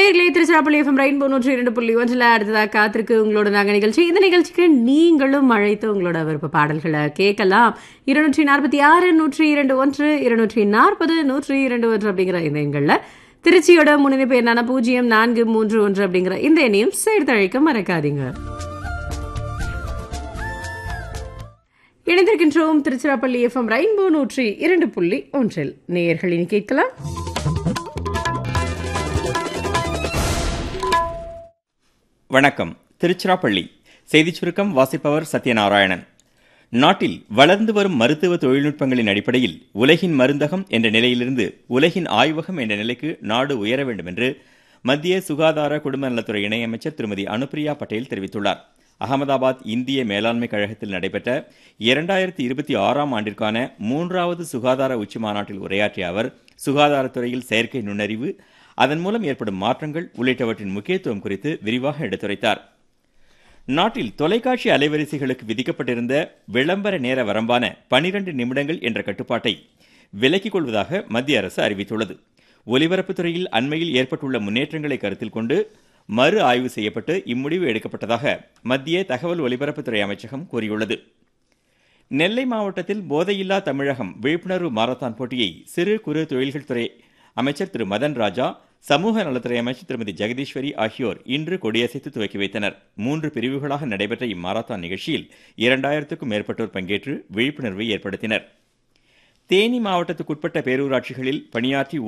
நேர்களே Tiruchirappalli FM rainbow நூற்றி இரண்டு புள்ளி ஒன்றில் அடுத்ததாக காத்திருக்கு உங்களோட நாங்கள் நிகழ்ச்சி இந்த நிகழ்ச்சிக்கு நீங்களும் அழைத்து உங்களோட விருப்ப பாடல்களை கேட்கலாம் இருநூற்றி நாற்பத்தி ஆறு நூற்றி இரண்டு ஒன்று இருநூற்றி நாற்பது நூற்றி இரண்டு ஒன்று அப்படிங்கிற இந்த எண்களில் திருச்சியோட முன்னிணைப்பு என்னான பூஜ்ஜியம் நான்கு மூன்று ஒன்று அப்படிங்கிற இந்த எண்ணையும் சேர்த்து அழைக்க மறக்காதீங்க இணைந்திருக்கின்றோம் திருச்சிராப்பள்ளி எஃப்எம் ரெயின்போ நூற்றி இரண்டு புள்ளி ஒன்றில் நேயர்களின் கேட்கலாம் வணக்கம் திருச்சிராப்பள்ளி செய்திச் சுருக்கம் வாசிப்பவர் சத்யநாராயணன் நாட்டில் வளர்ந்து வரும் மருத்துவ தொழில்நுட்பங்களின் அடிப்படையில் உலகின் மருந்தகம் என்ற நிலையிலிருந்து உலகின் ஆய்வகம் என்ற நிலைக்கு நாடு உயர வேண்டும் என்று மத்திய சுகாதார குடும்ப நலத்துறை இணையமைச்சர் திருமதி அனுப்பிரியா பட்டேல் தெரிவித்துள்ளார் அகமதாபாத் இந்திய மேலாண்மை கழகத்தில் நடைபெற்ற இரண்டாயிரத்தி இருபத்தி ஆறாம் ஆண்டிற்கான மூன்றாவது சுகாதார உச்சி மாநாட்டில் உரையாற்றிய அவர் சுகாதாரத்துறையில் செயற்கை நுண்ணறிவு அதன் மூலம் ஏற்படும் மாற்றங்கள் உள்ளிட்டவற்றின் முக்கியத்துவம் குறித்து விரிவாக எடுத்துரைத்தார் நாட்டில் தொலைக்காட்சி அலைவரிசைகளுக்கு விதிக்கப்பட்டிருந்த விளம்பர நேர வரம்பான பனிரெண்டு நிமிடங்கள் என்ற கட்டுப்பாட்டை விலக்கிக் கொள்வதாக மத்திய அரசு அறிவித்துள்ளது ஒலிபரப்புத் துறையில் அண்மையில் ஏற்பட்டுள்ள முன்னேற்றங்களை கருத்தில் கொண்டு மறு ஆய்வு செய்யப்பட்டு இம்முடிவு எடுக்கப்பட்டதாக மத்திய தகவல் ஒலிபரப்புத்துறை அமைச்சகம் கூறியுள்ளது நெல்லை மாவட்டத்தில் போதையில்லா தமிழகம் விழிப்புணர்வு மாரத்தான் போட்டியை சிறு குறு தொழில்கள் துறை அமைச்சர் திரு மதன் ராஜா சமூக நலத்துறை அமைச்சர் திருமதி ஜெகதீஸ்வரி ஆகியோர் இன்று கொடியசைத்து துவக்கி வைத்தனர் மூன்று பிரிவுகளாக நடைபெற்ற இம்மாரத்தான் நிகழ்ச்சியில் இரண்டாயிரத்துக்கும் மேற்பட்டோர் பங்கேற்று விழிப்புணர்வை ஏற்படுத்தினர் தேனி மாவட்டத்துக்குட்பட்ட பேரூராட்சிகளில் பணியாற்றி